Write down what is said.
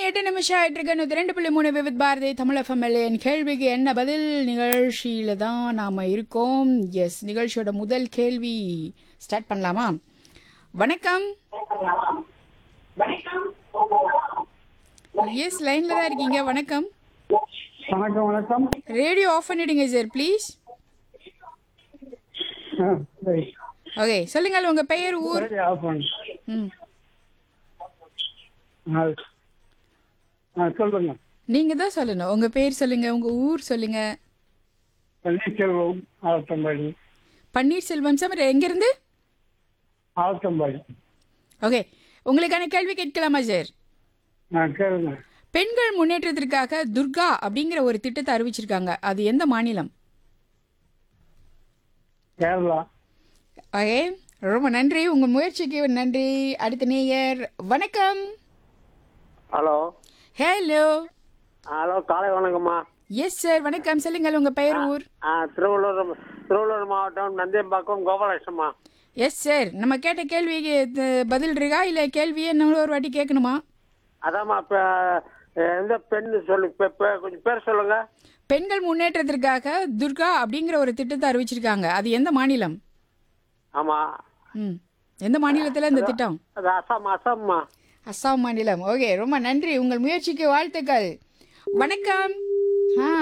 எட்டு நிமிஷம் ஆயிட்டு இருக்கு நூத்தி ரெண்டு புள்ளி மூணு விவித் பாரதி தமிழ் எஃப்எம்எல்ஏ என் கேள்விக்கு என்ன பதில் நிகழ்ச்சியில தான் நாம இருக்கோம் எஸ் நிகழ்ச்சியோட முதல் கேள்வி ஸ்டார்ட் பண்ணலாமா வணக்கம் எஸ் லைன்ல தான் இருக்கீங்க வணக்கம் வணக்கம் வணக்கம் ரேடியோ ஆஃப் பண்ணிடுங்க சார் ப்ளீஸ் ஆ, சரி. ஓகே சொல்லுங்கள் உங்க பெயர் ஊர் சரி, ஆஃப் பண்ணு. ம் ஆ. ஆ, சொல்லுங்க நீங்க தான் சொல்லணும் உங்க பேர் சொல்லுங்க உங்க ஊர் சொல்லுங்க பன்னீர்செல்வம் ஆலத்தம்பாடி பன்னீர்செல்வம் சார் எங்கிருந்து ஆலத்தம்பாடி ஓகே உங்களுக்கான கேள்வி கேட்கலாமா சார் ஆ கேளுங்க பெண்கள் முன்னேற்றத்திற்காக துர்கா அப்படிங்கிற ஒரு திட்டத்தை அறிவிச்சிருக்காங்க அது எந்த மாநிலம் கேரளா ஓகே ரொம்ப நன்றி உங்க முயற்சிக்கு நன்றி அடுத்த நேயர் வணக்கம் ஹலோ ஹலோ ஹலோ காலை வணக்கம்மா எஸ் சார் வணக்கம் சொல்லுங்கள் உங்க பெயர் ஊர் ஆ திருவள்ளூர் திருவள்ளூர் மாவட்டம் நந்தியம்பாக்கம் கோபாலகிருஷ்ணம்மா எஸ் சார் நம்ம கேட்ட கேள்விக்கு த- பதில் இருக்கா இல்ல கேள்வியே இன்னொரு ஒரு வாட்டி கேட்கணுமா அதாம்மா இப்போ எந்த பெண் சொல்லு இப்போ இப்போ கொஞ்சம் பேர் சொல்லுங்க பெண்கள் முன்னேற்றத்திற்காக துர்கா அப்படிங்கிற ஒரு திட்டத்தை அறிவிச்சிருக்காங்க அது எந்த மாநிலம் ஆமாம் ம் எந்த மாநிலத்தில் இந்த திட்டம் அது அசாம் அசாம்மா அஸ்ஸாம் மாநிலம் ஓகே ரொம்ப நன்றி உங்கள் முயற்சிக்கு வாழ்த்துக்கள் வணக்கம் ஆ